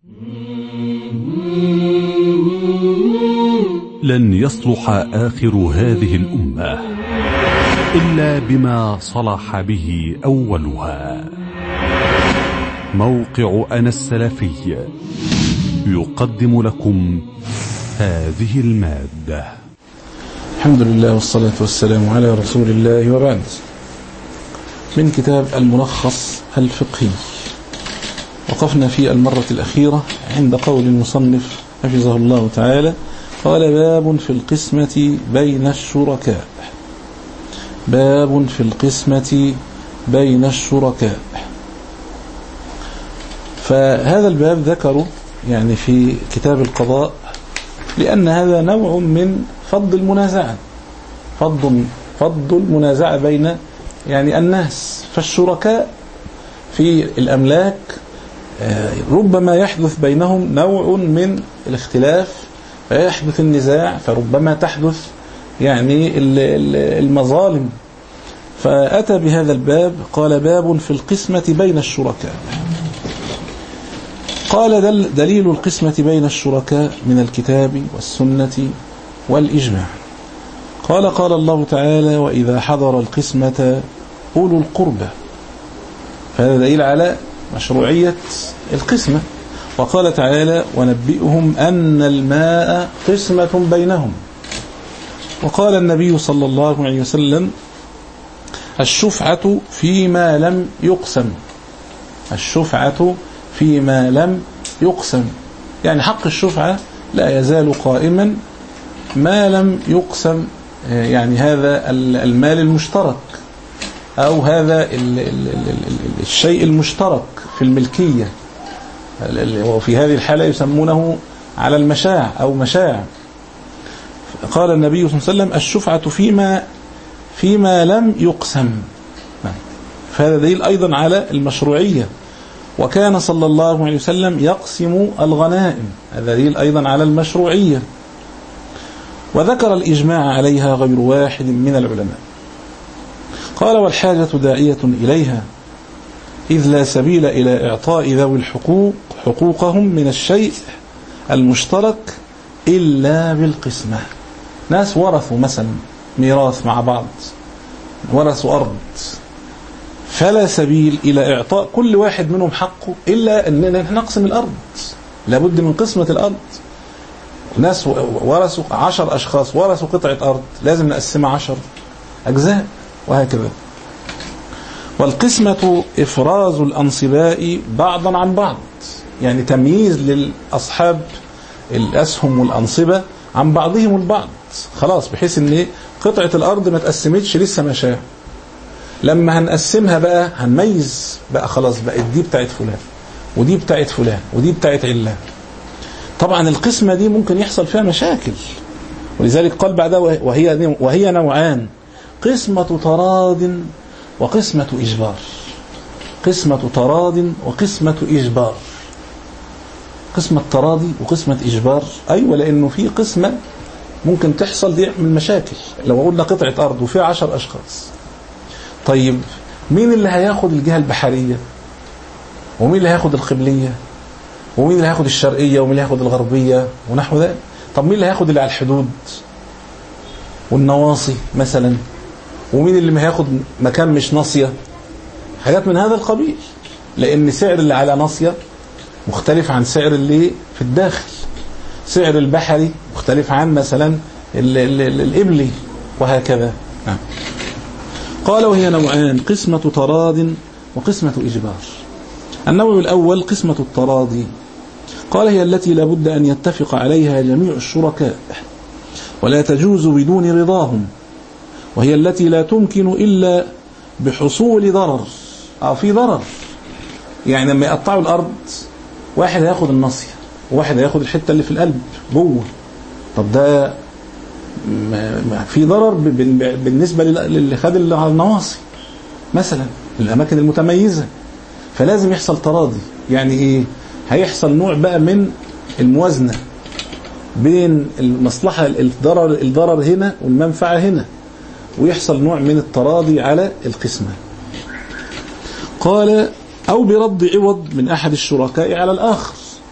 لن يصلح آخر هذه الأمة إلا بما صلح به أولها موقع أنا السلفي يقدم لكم هذه المادة الحمد لله والصلاة والسلام على رسول الله وبعد من كتاب الملخص الفقهي وقفنا في المرة الأخيرة عند قول المصنف حفظه الله تعالى قال باب في القسمة بين الشركاء باب في القسمة بين الشركاء فهذا الباب ذكره يعني في كتاب القضاء لأن هذا نوع من فض المنازعة فض فض المنازعة بين يعني الناس فالشركاء في الأملاك ربما يحدث بينهم نوع من الاختلاف فيحدث النزاع فربما تحدث يعني المظالم فأتى بهذا الباب قال باب في القسمة بين الشركاء قال دل دليل القسمة بين الشركاء من الكتاب والسنة والإجماع قال قال الله تعالى وإذا حضر القسمة أولو القربى فهذا دليل على مشروعية القسمة وقال تعالى ونبئهم أن الماء قسمة بينهم وقال النبي صلى الله عليه وسلم الشفعة فيما لم يقسم الشفعة فيما لم يقسم يعني حق الشفعة لا يزال قائما ما لم يقسم يعني هذا المال المشترك أو هذا الشيء المشترك في الملكية وفي هذه الحالة يسمونه على المشاع أو مشاع قال النبي صلى الله عليه وسلم الشفعة فيما فيما لم يقسم فهذا دليل أيضا على المشروعية وكان صلى الله عليه وسلم يقسم الغنائم هذا دليل أيضا على المشروعية وذكر الإجماع عليها غير واحد من العلماء قال والحاجة داعية إليها إذ لا سبيل إلى إعطاء ذوي الحقوق حقوقهم من الشيء المشترك إلا بالقسمة ناس ورثوا مثلا ميراث مع بعض ورثوا أرض فلا سبيل إلى إعطاء كل واحد منهم حقه إلا أننا نقسم الأرض لابد من قسمة الأرض ناس ورثوا عشر أشخاص ورثوا قطعة أرض لازم نقسمها عشر أجزاء وهكذا والقسمة إفراز الأنصباء بعضا عن بعض يعني تمييز للأصحاب الأسهم والأنصبة عن بعضهم البعض خلاص بحيث ان قطعة الأرض ما تقسمتش لسه مشاه لما هنقسمها بقى هنميز بقى خلاص بقى دي بتاعت فلان ودي بتاعت فلان ودي بتاعت علان طبعا القسمة دي ممكن يحصل فيها مشاكل ولذلك قال بعدها وهي وهي نوعان قسمة تراض وقسمة إجبار قسمة تراض وقسمة إجبار قسمة تراضي وقسمة إجبار أيوة لأنه في قسمة ممكن تحصل دي من مشاكل لو قلنا قطعة أرض وفيها عشر أشخاص طيب مين اللي هياخد الجهة البحرية ومين اللي هياخد القبلية ومين اللي هياخد الشرقية ومين اللي هياخد الغربية ونحو ذلك طب مين اللي هياخد اللي على الحدود والنواصي مثلا ومين اللي ما هياخد مكان مش ناصية حاجات من هذا القبيل لأن سعر اللي على ناصية مختلف عن سعر اللي في الداخل سعر البحري مختلف عن مثلا ال ال ال الإبلي وهكذا نعم. قال وهي نوعان قسمة تراض وقسمة إجبار النوع الأول قسمة التراضي قال هي التي لابد أن يتفق عليها جميع الشركاء ولا تجوز بدون رضاهم وهي التي لا تمكن إلا بحصول ضرر أو في ضرر يعني لما يقطعوا الأرض واحد هياخد الناصية وواحد هياخد الحتة اللي في القلب جوه طب ده في ضرر بالنسبة للي خد اللي على النواصي مثلا الأماكن المتميزة فلازم يحصل تراضي يعني إيه هيحصل نوع بقى من الموازنة بين المصلحة الضرر الضرر هنا والمنفعة هنا ويحصل نوع من التراضي على القسمة قال أو برد عوض من أحد الشركاء على الآخر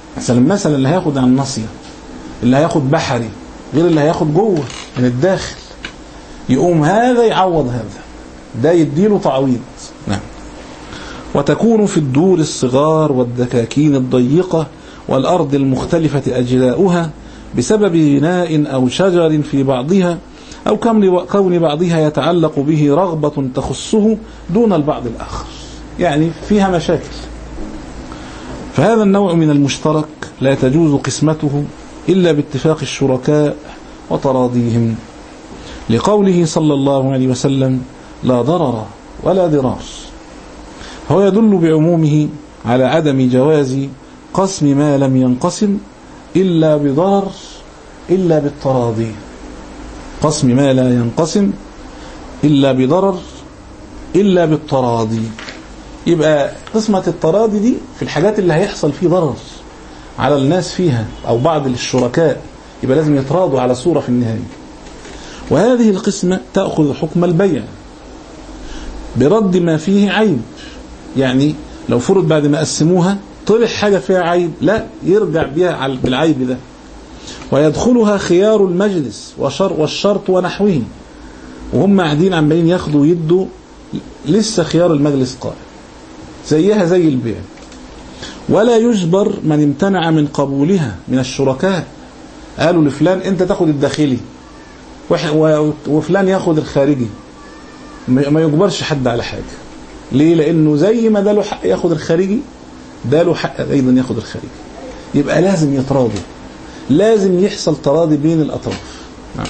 مثلا مثلا اللي هياخد عن ناصية اللي هياخد بحري غير اللي هياخد جوه من الداخل يقوم هذا يعوض هذا ده يديله تعويض نعم وتكون في الدور الصغار والدكاكين الضيقة والأرض المختلفة أجزاؤها بسبب بناء أو شجر في بعضها أو كون بعضها يتعلق به رغبة تخصه دون البعض الآخر يعني فيها مشاكل فهذا النوع من المشترك لا تجوز قسمته إلا باتفاق الشركاء وتراضيهم لقوله صلى الله عليه وسلم لا ضرر ولا ضرار هو يدل بعمومه على عدم جواز قسم ما لم ينقسم إلا بضرر إلا بالتراضي قسم ما لا ينقسم إلا بضرر إلا بالتراضي يبقى قسمة التراضي دي في الحاجات اللي هيحصل فيه ضرر على الناس فيها أو بعض الشركاء يبقى لازم يتراضوا على صورة في النهاية وهذه القسمة تأخذ حكم البيع برد ما فيه عيب يعني لو فرض بعد ما قسموها طلع حاجة فيها عيب لا يرجع بها بالعيب ده ويدخلها خيار المجلس وشر والشرط ونحوه وهم قاعدين عمالين ياخدوا ويدوا لسه خيار المجلس قائم زيها زي البيع ولا يجبر من امتنع من قبولها من الشركاء قالوا لفلان انت تاخد الداخلي وفلان ياخد الخارجي ما يجبرش حد على حاجة ليه لانه زي ما ده له حق ياخد الخارجي ده له حق ايضا ياخد الخارجي يبقى لازم يتراضوا لازم يحصل تراضي بين الاطراف نعم.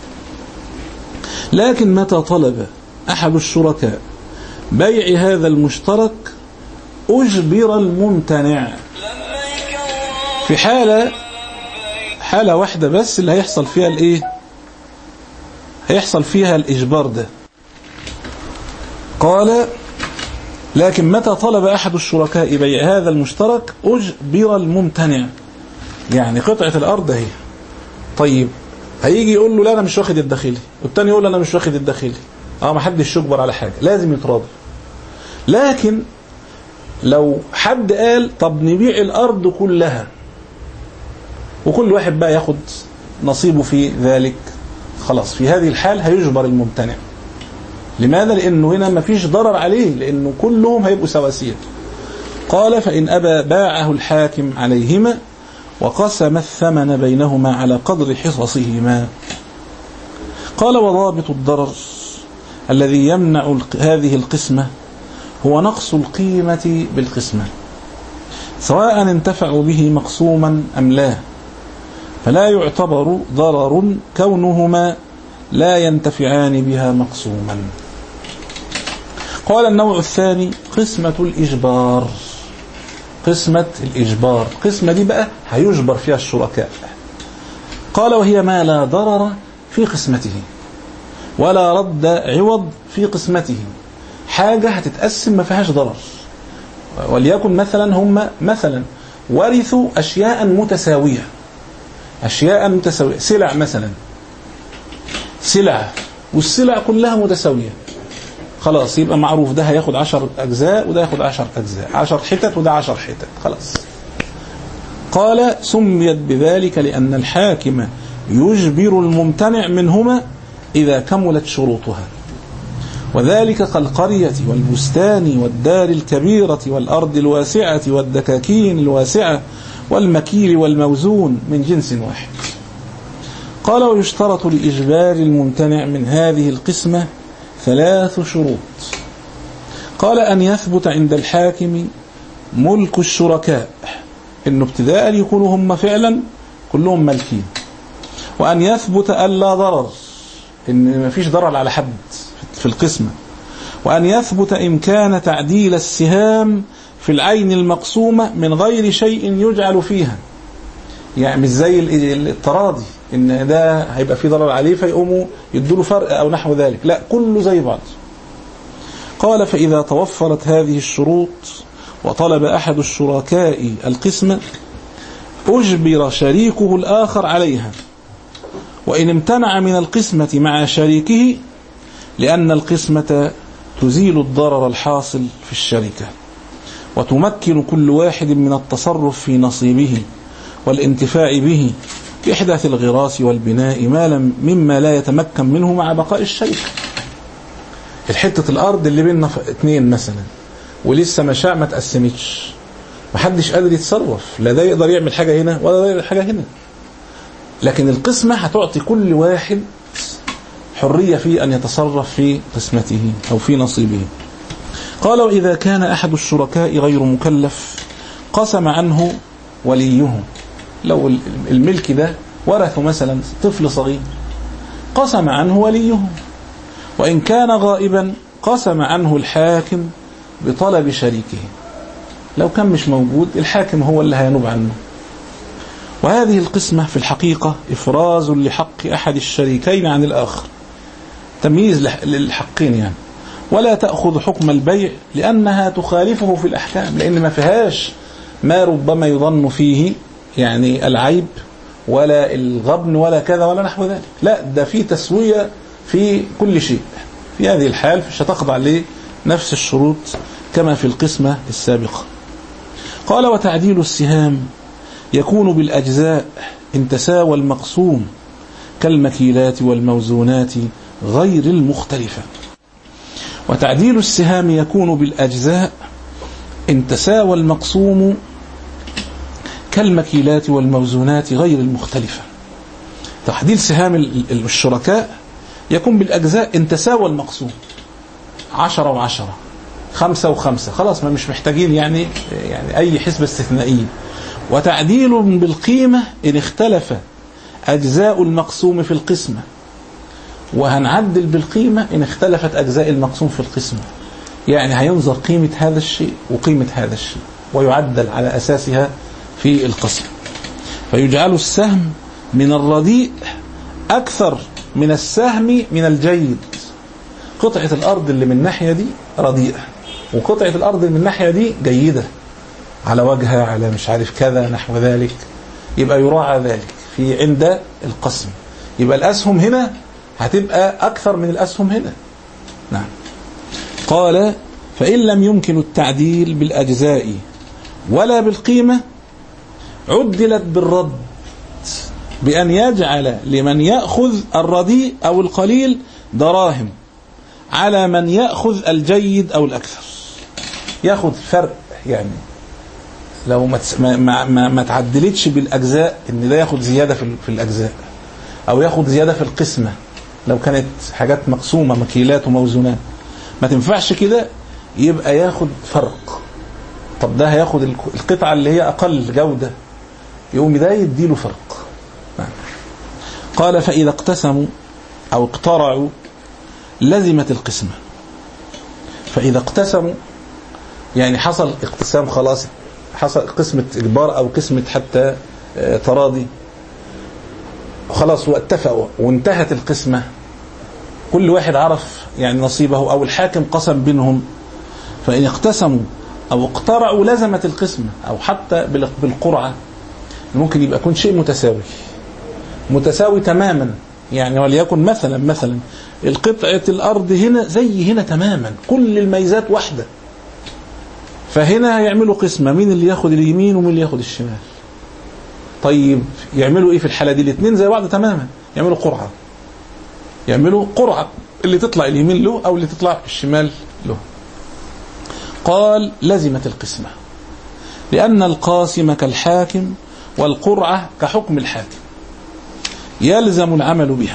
لكن متى طلب احد الشركاء بيع هذا المشترك اجبر الممتنع في حالة حالة واحدة بس اللي هيحصل فيها الايه هيحصل فيها الاجبار ده قال لكن متى طلب أحد الشركاء بيع هذا المشترك أجبر الممتنع يعني قطعة الأرض اهي طيب هيجي يقول له لا أنا مش واخد الداخلي والتاني يقول له أنا مش واخد الداخلي اه ما حدش يجبر على حاجة لازم يتراضى لكن لو حد قال طب نبيع الأرض كلها وكل واحد بقى ياخد نصيبه في ذلك خلاص في هذه الحال هيجبر الممتنع لماذا؟ لأنه هنا ما فيش ضرر عليه لأنه كلهم هيبقوا سواسية قال فإن أبى باعه الحاكم عليهما وقسم الثمن بينهما على قدر حصصهما قال وضابط الضرر الذي يمنع هذه القسمة هو نقص القيمة بالقسمة سواء انتفعوا به مقسوما أم لا فلا يعتبر ضرر كونهما لا ينتفعان بها مقسوما قال النوع الثاني قسمة الإجبار قسمة الإجبار قسمة دي بقى هيجبر فيها الشركاء قال وهي ما لا ضرر في قسمته ولا رد عوض في قسمته حاجة هتتقسم ما فيهاش ضرر وليكن مثلا هم مثلا ورثوا أشياء متساوية أشياء متساوية سلع مثلا سلع والسلع كلها متساوية خلاص يبقى معروف ده هياخد عشر أجزاء وده ياخد عشر أجزاء عشر حتت وده عشر حتت خلاص قال سميت بذلك لأن الحاكم يجبر الممتنع منهما إذا كملت شروطها وذلك كالقرية والبستان والدار الكبيرة والأرض الواسعة والدكاكين الواسعة والمكيل والموزون من جنس واحد قال ويشترط لإجبار الممتنع من هذه القسمة ثلاث شروط قال أن يثبت عند الحاكم ملك الشركاء إنه ابتداء يكونوا هم فعلا كلهم مالكين وأن يثبت ألا ضرر إن ما فيش ضرر على حد في القسمة وأن يثبت إمكان تعديل السهام في العين المقسومة من غير شيء يجعل فيها يعني مش زي التراضي ان ده هيبقى فيه ضرر عليه فيقوموا يدوا فرق او نحو ذلك لا كله زي بعض قال فإذا توفرت هذه الشروط وطلب أحد الشركاء القسمة أجبر شريكه الآخر عليها وإن امتنع من القسمة مع شريكه لأن القسمة تزيل الضرر الحاصل في الشركة وتمكن كل واحد من التصرف في نصيبه والانتفاع به بإحداث الغراس والبناء ما لم مما لا يتمكن منه مع بقاء الشيخ الحتة الأرض اللي بيننا ف- اتنين مثلا ولسه مشاع ما تقسمتش محدش قادر يتصرف لا ده يقدر يعمل حاجة هنا ولا ده يعمل حاجة هنا لكن القسمة هتعطي كل واحد حرية في أن يتصرف في قسمته أو في نصيبه قال وإذا كان أحد الشركاء غير مكلف قسم عنه وليه لو الملك ده ورثه مثلا طفل صغير قسم عنه وليه وإن كان غائبا قسم عنه الحاكم بطلب شريكه لو كان مش موجود الحاكم هو اللي هينوب عنه وهذه القسمة في الحقيقة إفراز لحق أحد الشريكين عن الآخر تمييز لح- للحقين يعني ولا تأخذ حكم البيع لأنها تخالفه في الأحكام لأن ما فيهاش ما ربما يظن فيه يعني العيب ولا الغبن ولا كذا ولا نحو ذلك لا ده في تسوية في كل شيء في هذه الحال مش هتخضع لنفس الشروط كما في القسمة السابقة قال وتعديل السهام يكون بالأجزاء إن تساوى المقسوم كالمكيلات والموزونات غير المختلفة وتعديل السهام يكون بالأجزاء إن تساوى المقسوم كالمكيلات والموزونات غير المختلفة تعديل سهام ال- ال- الشركاء يكون بالأجزاء إن تساوى المقسوم عشرة وعشرة خمسة وخمسة خلاص ما مش محتاجين يعني يعني أي حسبة استثنائية وتعديل بالقيمة إن اختلف أجزاء المقسوم في القسمة وهنعدل بالقيمة إن اختلفت أجزاء المقسوم في القسمة يعني هينظر قيمة هذا الشيء وقيمة هذا الشيء ويعدل على أساسها في القسم فيجعل السهم من الرديء أكثر من السهم من الجيد قطعة الأرض اللي من الناحية دي رديئة وقطعة الأرض اللي من الناحية دي جيدة على وجهها على مش عارف كذا نحو ذلك يبقى يراعى ذلك في عند القسم يبقى الأسهم هنا هتبقى أكثر من الأسهم هنا نعم قال فإن لم يمكن التعديل بالأجزاء ولا بالقيمة عدلت بالرد بأن يجعل لمن يأخذ الرديء أو القليل دراهم على من يأخذ الجيد أو الأكثر ياخذ فرق يعني لو ما تس- ما ما, ما, ما تعدلتش بالأجزاء إن ده ياخذ زيادة في, ال- في الأجزاء أو ياخذ زيادة في القسمة لو كانت حاجات مقسومة مكيلات وموزونات ما تنفعش كده يبقى ياخد فرق طب ده هياخد الك- القطعة اللي هي أقل جودة يقوم ده يديله فرق نعم. قال فإذا اقتسموا أو اقترعوا لزمت القسمة فإذا اقتسموا يعني حصل اقتسام خلاص حصل قسمة إجبار أو قسمة حتى آه، تراضي خلاص واتفقوا وانتهت القسمة كل واحد عرف يعني نصيبه أو الحاكم قسم بينهم فإن اقتسموا أو اقترعوا لزمت القسمة أو حتى بال- بالقرعة ممكن يبقى يكون شيء متساوي متساوي تماما يعني وليكن مثلا مثلا القطعة الأرض هنا زي هنا تماما كل الميزات واحدة فهنا هيعملوا قسمة مين اللي ياخد اليمين ومين اللي ياخد الشمال طيب يعملوا ايه في الحالة دي الاثنين زي بعض تماما يعملوا قرعة يعملوا قرعة اللي تطلع اليمين له او اللي تطلع الشمال له قال لزمت القسمة لأن القاسم كالحاكم والقرعة كحكم الحاكم يلزم العمل بها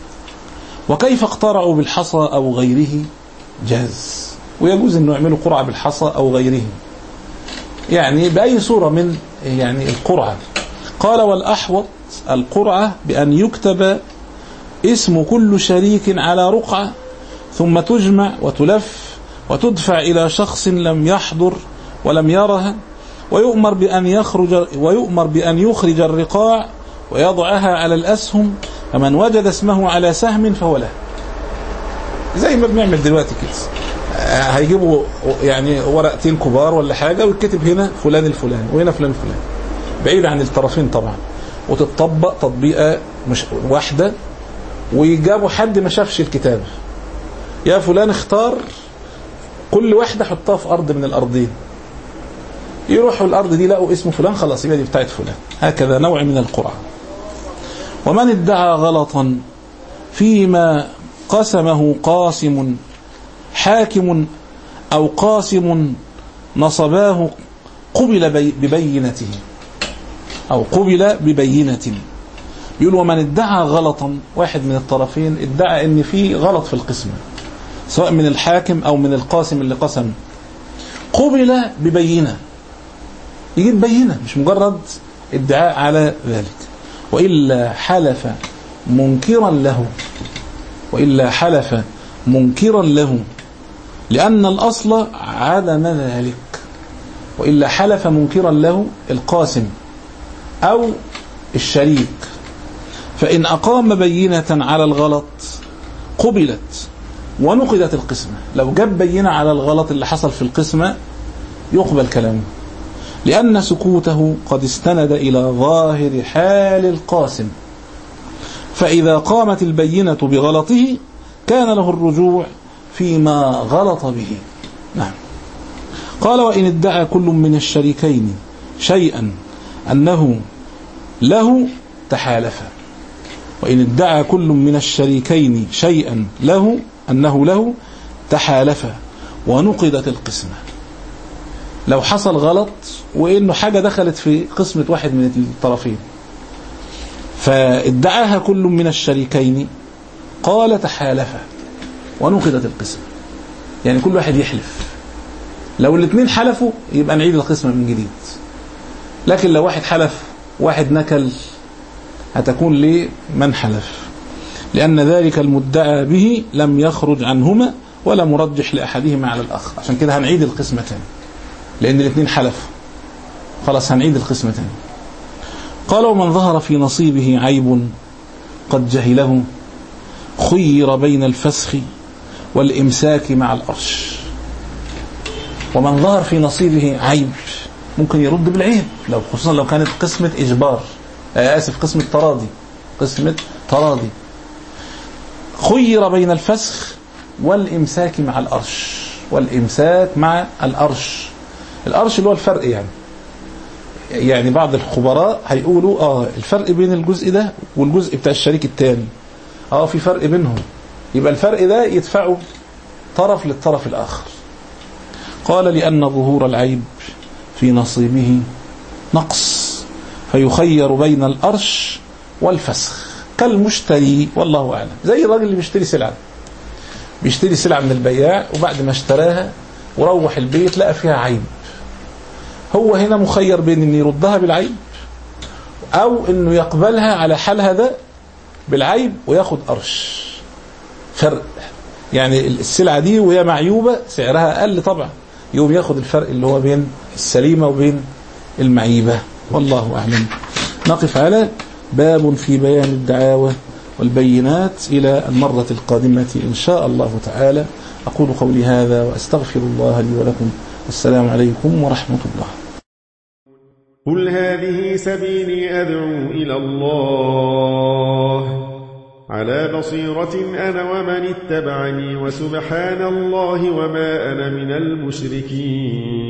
وكيف اقترعوا بالحصى أو غيره جاز ويجوز أنه يعملوا قرعة بالحصى أو غيره يعني بأي صورة من يعني القرعة قال والأحوط القرعة بأن يكتب اسم كل شريك على رقعة ثم تجمع وتلف وتدفع إلى شخص لم يحضر ولم يرها ويؤمر بأن يخرج ويؤمر بأن يخرج الرقاع ويضعها على الأسهم فمن وجد اسمه على سهم فهو له زي ما بنعمل دلوقتي كده آه، هيجيبوا يعني ورقتين كبار ولا حاجة ويتكتب هنا فلان الفلاني وهنا فلان الفلاني بعيد عن الطرفين طبعا وتطبق تطبيقة مش واحدة ويجابوا حد ما شافش الكتاب يا فلان اختار كل واحدة حطها في أرض من الأرضين يروحوا الأرض دي لقوا اسم فلان خلاص يبقى دي بتاعت فلان هكذا نوع من القرعة ومن ادعى غلطا فيما قسمه قاسم حاكم أو قاسم نصباه قبل بي ببينته أو قبل ببينة يقول ومن ادعى غلطا واحد من الطرفين ادعى ان في غلط في القسمة سواء من الحاكم أو من القاسم اللي قسم قبل ببينة يجيب بينة مش مجرد ادعاء على ذلك وإلا حلف منكرا له وإلا حلف منكرا له لأن الأصل عدم ذلك وإلا حلف منكرا له القاسم أو الشريك فإن أقام بينة على الغلط قبلت ونقدت القسمة لو جاب بينة على الغلط اللي حصل في القسمة يقبل كلامه لأن سكوته قد استند إلى ظاهر حال القاسم فإذا قامت البينة بغلطه كان له الرجوع فيما غلط به نعم قال وإن ادعى كل من الشريكين شيئا أنه له تحالفا وإن ادعى كل من الشريكين شيئا له أنه له تحالفا ونقضت القسمة لو حصل غلط وإنه حاجة دخلت في قسمة واحد من الطرفين فادعاها كل من الشريكين قال تحالفا ونقضت القسمة يعني كل واحد يحلف لو الاثنين حلفوا يبقى نعيد القسمة من جديد لكن لو واحد حلف واحد نكل هتكون لمن حلف لأن ذلك المدعى به لم يخرج عنهما ولا مرجح لأحدهما على الآخر عشان كده هنعيد القسمة تاني لأن الاثنين حلفوا خلاص هنعيد القسمة تاني قال ومن ظهر في نصيبه عيب قد جهله خير بين الفسخ والإمساك مع الأرش ومن ظهر في نصيبه عيب ممكن يرد بالعيب لو خصوصا لو كانت قسمة إجبار آه آسف قسمة تراضي قسمة تراضي خير بين الفسخ والإمساك مع الأرش والإمساك مع الأرش الأرش اللي هو الفرق يعني يعني بعض الخبراء هيقولوا اه الفرق بين الجزء ده والجزء بتاع الشريك الثاني اه في فرق بينهم يبقى الفرق ده يدفعه طرف للطرف الآخر قال لأن ظهور العيب في نصيبه نقص فيخير بين الأرش والفسخ كالمشتري والله أعلم زي الراجل اللي بيشتري سلعة بيشتري سلعة من البياع وبعد ما اشتراها وروح البيت لقى فيها عيب هو هنا مخير بين ان يردها بالعيب او انه يقبلها على حالها ده بالعيب وياخد قرش فرق يعني السلعة دي وهي معيوبة سعرها أقل طبعا يوم ياخد الفرق اللي هو بين السليمة وبين المعيبة والله أعلم نقف على باب في بيان الدعاوى والبينات إلى المرة القادمة إن شاء الله تعالى أقول قولي هذا وأستغفر الله لي ولكم والسلام عليكم ورحمة الله قل هذه سبيلي أدعو إلى الله على بصيرة أنا ومن اتبعني وسبحان الله وما أنا من المشركين